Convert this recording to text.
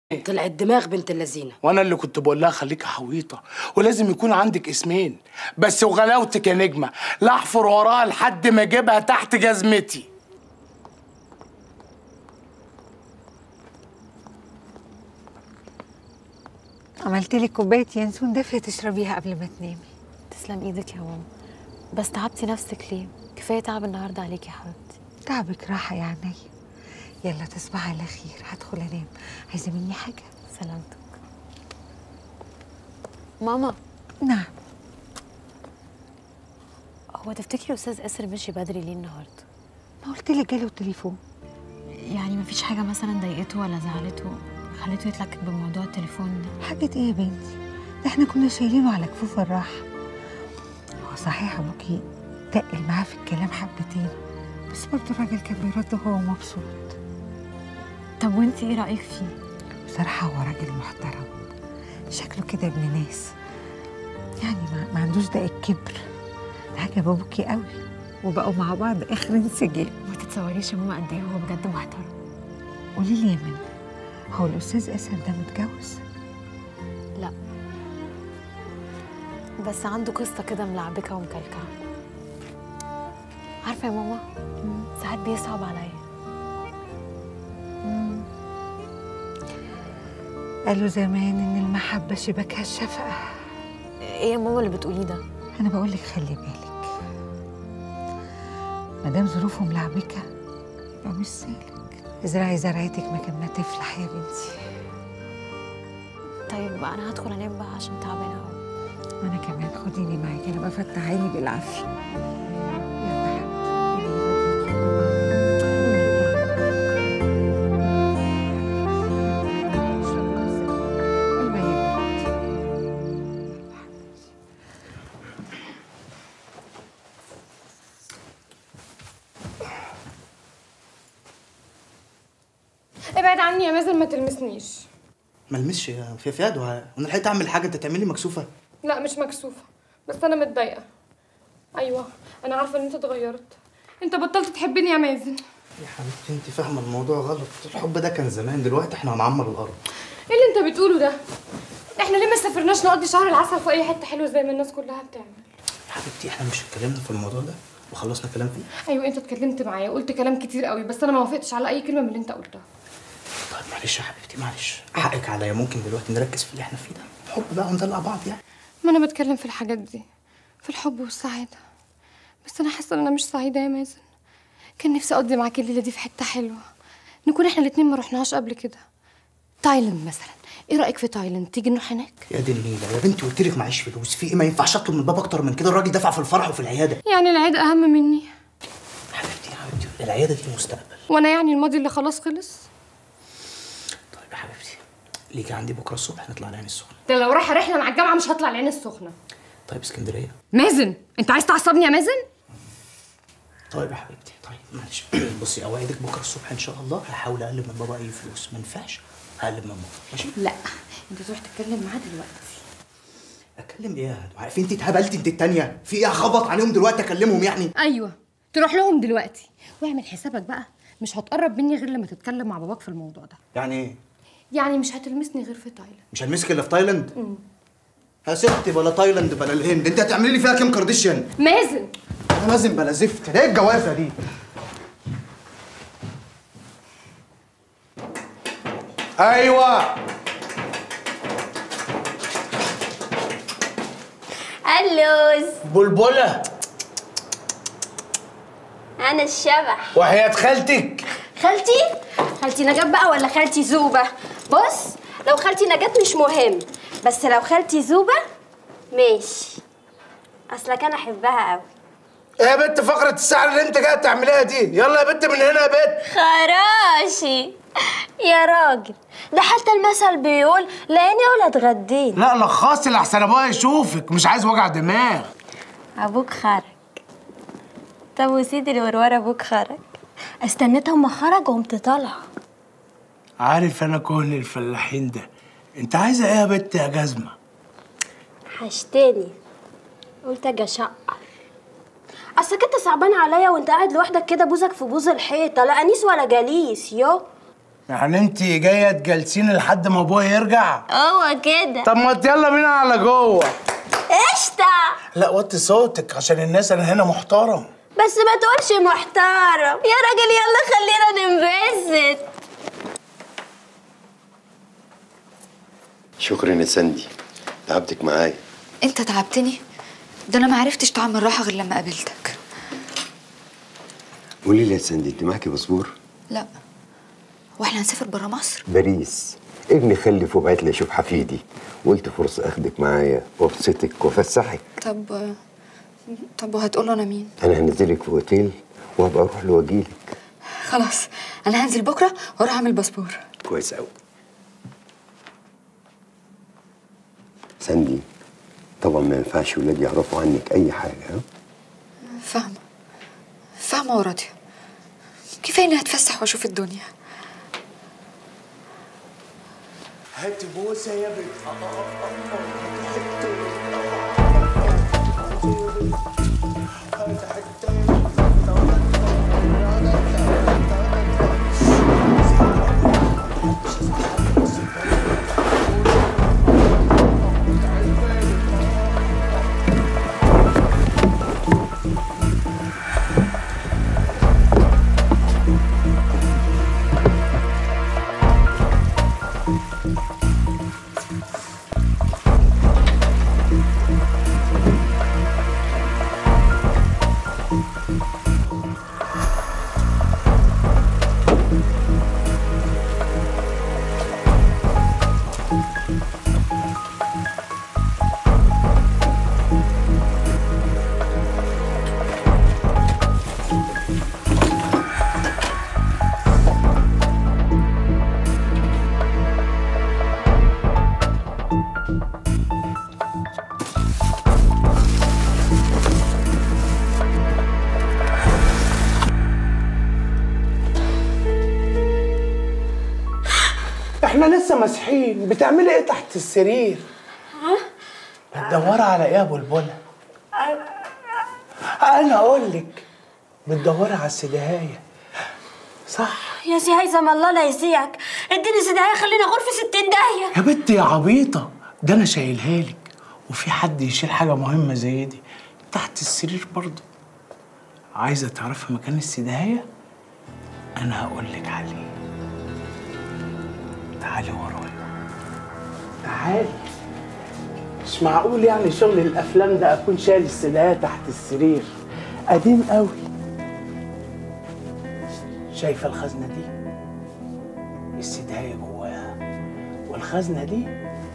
طلعت دماغ بنت اللذينه وانا اللي كنت بقول لها خليكي حويطه ولازم يكون عندك اسمين بس وغلاوتك يا نجمه لا احفر وراها لحد ما اجيبها تحت جزمتي عملت لك كوبايه ينسون دافيه تشربيها قبل ما تنامي تسلم ايدك يا ماما بس تعبتي نفسك ليه كفايه تعب النهارده عليكي يا حبيبتي تعبك راحه يا عيني يلا تصبحي على خير هدخل انام عايزه مني حاجه سلامتك ماما نعم هو تفتكري استاذ اسر مشي بدري ليه النهارده ما قلت لك جاله التليفون يعني مفيش حاجه مثلا ضايقته ولا زعلته خليته يتلكك بموضوع التليفون ده حاجه ايه يا بنتي ده احنا كنا شايلينه على كفوف الراحه هو صحيح ابوكي تقل معاه في الكلام حبتين بس برضه الراجل كان بيرد وهو مبسوط طب وانت ايه رايك فيه بصراحه هو راجل محترم شكله كده ابن ناس يعني ما, ما عندوش ده الكبر ده عجب ابوكي قوي وبقوا مع بعض اخر انسجام ما تتصوريش يا ماما قد ايه هو بجد محترم قولي لي يا منى هو الاستاذ اسد ده متجوز لا بس عنده قصه كده ملعبكه ومكلكعه عارفه يا ماما ساعات بيصعب عليا قالوا زمان ان المحبه شبكها الشفقه ايه يا ماما اللي بتقوليه ده انا بقول لك خلي بالك ما دام ظروفه ملعبكه يبقى مش سالك ازرعي زرعتك مكان ما تفلح يا بنتي طيب بقى انا هدخل انام بقى عشان تعبانه قوي وانا كمان خديني معاكي انا بفتح عيني بالعافيه يلا يا حبيبتي، يلا يا بنتي. ابعد عني يا مازن ما تلمسنيش ما لمسش يا في فؤاد وانا لحقت اعمل حاجه انت تعملي مكسوفه لا مش مكسوفه بس انا متضايقه ايوه انا عارفه ان انت اتغيرت انت بطلت تحبني يا مازن يا حبيبتي انت فاهمه الموضوع غلط الحب ده كان زمان دلوقتي احنا هنعمر الارض ايه اللي انت بتقوله ده احنا ليه ما سافرناش نقضي شهر العسل في اي حته حلوه زي ما الناس كلها بتعمل يا حبيبتي احنا مش اتكلمنا في الموضوع ده وخلصنا كلام فيه ايوه انت اتكلمت معايا وقلت كلام كتير قوي بس انا ما وافقتش على اي كلمه من اللي انت قلتها طيب معلش يا حبيبتي معلش حقك عليا ممكن دلوقتي نركز في اللي احنا فيه ده حب بقى وندلع بعض يعني ما انا بتكلم في الحاجات دي في الحب والسعاده بس انا حاسه ان انا مش سعيده يا مازن كان نفسي اقضي معاك الليله دي في حته حلوه نكون احنا الاتنين ما رحناش قبل كده تايلاند مثلا ايه رايك في تايلاند تيجي نروح هناك يا دي النيله يا بنتي قلت لك معيش فلوس في ايه ما ينفعش اطلب من بابا اكتر من كده الراجل دفع في الفرح وفي العياده يعني العيد اهم مني حبيبتي يا حبيبتي العياده دي مستقبل وانا يعني الماضي اللي خلاص خلص طيب يا حبيبتي ليكي عندي بكره الصبح نطلع العين السخنه ده لو رايحه رحله مع الجامعه مش هطلع العين السخنه طيب اسكندريه مازن انت عايز تعصبني يا مازن طيب يا حبيبتي طيب معلش بصي اوعدك بكره الصبح ان شاء الله هحاول اقلب من بابا اي فلوس ما ينفعش هقلب من ماما ماشي لا انت تروح تتكلم معاه دلوقتي اكلم ايه يا هدوء عارف انت اتهبلتي انت التانية في ايه هخبط عليهم دلوقتي اكلمهم يعني ايوه تروح لهم دلوقتي واعمل حسابك بقى مش هتقرب مني غير لما تتكلم مع باباك في الموضوع ده يعني ايه يعني مش هتلمسني غير في تايلاند مش هنمسك الا في تايلاند يا ستي بلا تايلاند بلا الهند انت هتعملي لي فيها كام كارديشيان مازن انا لازم بلا زفت ده ايه الجوازه دي ايوه اللوز بلبله انا الشبح وحياه خالتك خالتي خالتي نجاة بقى ولا خالتي زوبة بص لو خالتي نجاة مش مهم بس لو خالتي زوبة ماشي اصلك انا احبها قوي ايه يا بنت فقره السحر اللي انت جايه تعمليها دي يلا يا بنت من هنا يا بنت خراشي يا راجل ده حتى المثل بيقول لاني ولا اتغديت لا لخصي لحسن ابويا يشوفك مش عايز وجع دماغ ابوك خرج طب وسيدي الورور ابوك خرج استنيت اما خرج وقمت طالعه عارف انا كون الفلاحين ده انت عايزه ايه يا بنت يا جزمه حشتني قلت اجي اشقر اصلك انت صعبان عليا وانت قاعد لوحدك كده بوزك في بوز الحيطه لا انيس ولا جليس يو يعني انت جايه تجلسيني لحد ما ابويا يرجع هو كده طب ما يلا بينا على جوه قشطة لا وطي صوتك عشان الناس انا هنا محترم بس ما تقولش محترم يا راجل يلا خلينا ننبسط شكرا يا سندي تعبتك معايا انت تعبتني ده انا ما عرفتش طعم الراحه غير لما قابلتك قولي لي يا سندي انت معاكي باسبور لا واحنا هنسافر برا مصر باريس ابني خلف وبعت لي اشوف حفيدي قلت فرصه اخدك معايا وابسطك وافسحك طب طب وهتقول له انا مين انا هنزلك في اوتيل وهبقى اروح له واجيلك خلاص انا هنزل بكره واروح اعمل باسبور كويس قوي سندي طبعا ما ينفعش ولادي يعرفوا عنك اي حاجه ها فاهمه فاهمه وراضيه كفايه اني هتفسح واشوف الدنيا هات بوسه يا بنت احنا لسه مسحين بتعملي ايه تحت السرير بتدوري على ايه يا بلبله انا اقول لك بتدوري على السدهايه صح يا سي هيثم الله لا يسيعك اديني سدايه خلينا غرفة ستين داهية يا بنت يا عبيطه ده انا شايلها لك وفي حد يشيل حاجه مهمه زي دي تحت السرير برضه عايزه تعرفي مكان السدهايه انا هقول لك عليه تعالي ورايا تعالي مش معقول يعني شغل الافلام ده اكون شايل السدايه تحت السرير قديم قوي شايفه الخزنه دي السدايه جواها والخزنه دي